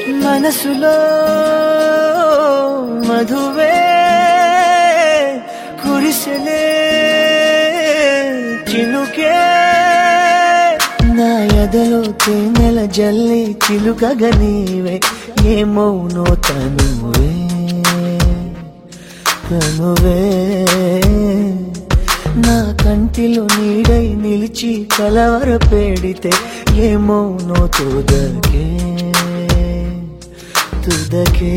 మనసులో మధువే కురిసెలే చినుకే నా ఎదలో తేనెల జల్లి చిలుకగా నీవే ఏమౌనో తనువే తనువే నా కంటిలో నీడై నిలిచి కలవర పెడితే ఏమౌనో తుదకే తుదకే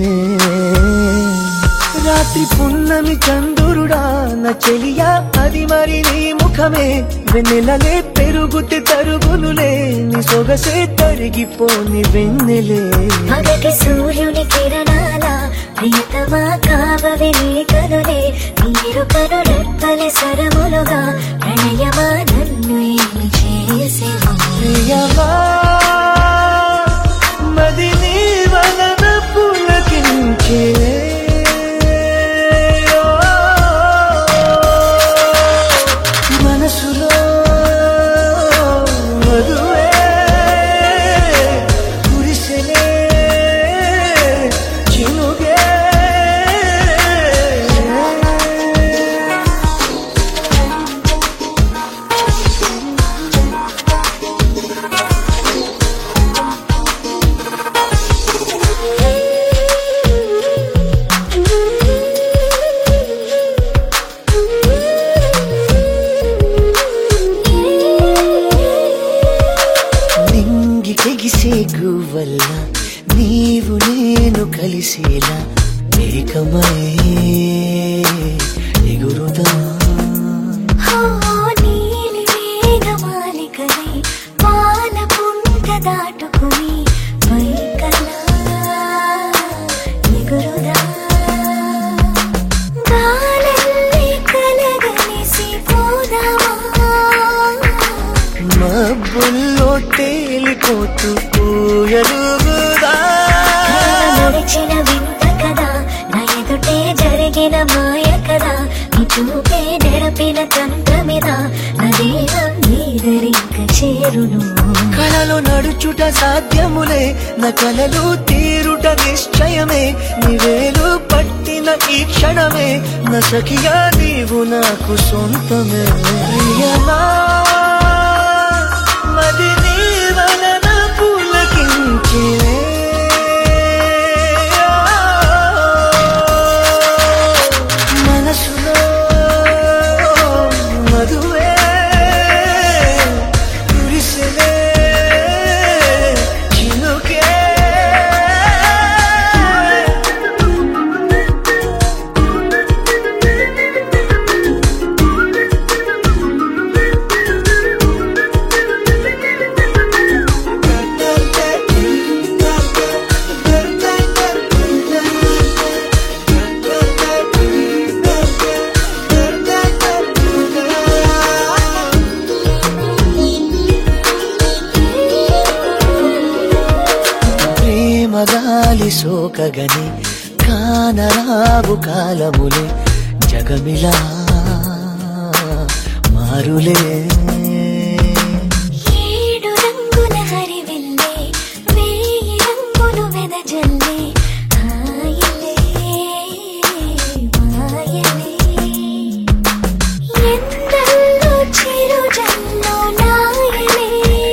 రాత్రి పున్నమి చందురుడా నా చెలియా అది మరి నీ ముఖమే వెన్నెలలే పెరుగుతే తరుగులులే నీ సొగసే తరిగిపోని వెన్నెలే పగటి సూర్యుని కిరణాల ప్రియతమా కావవి నీ కనులే మీరు కనులెప్పలే సరములుగా ప్రణయమా నన్ను ఏమి చేసేవా ప్రియమా మది నీ వలన పులకించే మనసులో మధువే కురిసెలే చినుగే నింగి తెగిసే గువ్వల్ల నీవు నేను కలిసేలా ఏకమై ఎగురుదా హో నీలి మేఘమాలికలై పాల పుంట దాటుకుని పైకలా ఎగురుదా గాలల్లే కలగలిసి పోదామా మబ్బుల్లో తేలిపోతూ పూయలుగుదా నడిచిన వింత కదా నా ఎదుటే జరిగిన మాయ కదా నీ చూపే నెరపిన తంత్రమిదా నదేహ నీదరింక చేరును కళలో నడుచుట సాధ్యములే నా కలలు తీరుట నిశ్చయమే నివేలు పట్టిన ఈ క్షణమే నా సఖియా నీవు నాకు సొంతమే ప్రియమా మది నీ వలన పులకించే మనసులో మధువే కురిసెలే చినుకే ప్రేమ గాలి సోకగని కానరావు కాలములే జగమిలా మారులే ఏడు రంగుల హరివిల్లే వేయి రంగులు వెదజల్లే హాయిలే మాయలే ఎందల్లో చిరుజల్లో నాయలే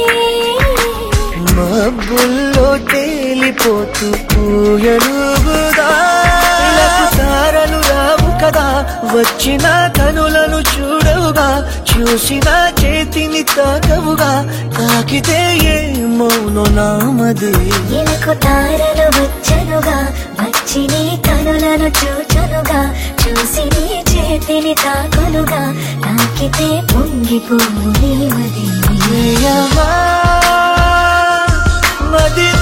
మబ్బుల్లో తేలిపోతూ పూయలుగుదా ఇలకు తారలు రావు కదా వచ్చిన కనులను చూడవుగా చూసిన చేతిని తాకవుగా తాకితే ఏ మౌనో నామదే ఎలకు తారలు వచ్చనుగా వచ్చి నీ కనులను చూచనుగా చూసి నీ చేతిని తాకునుగా తాకితే పొంగిపోవు నీ మది ప్రియమా మది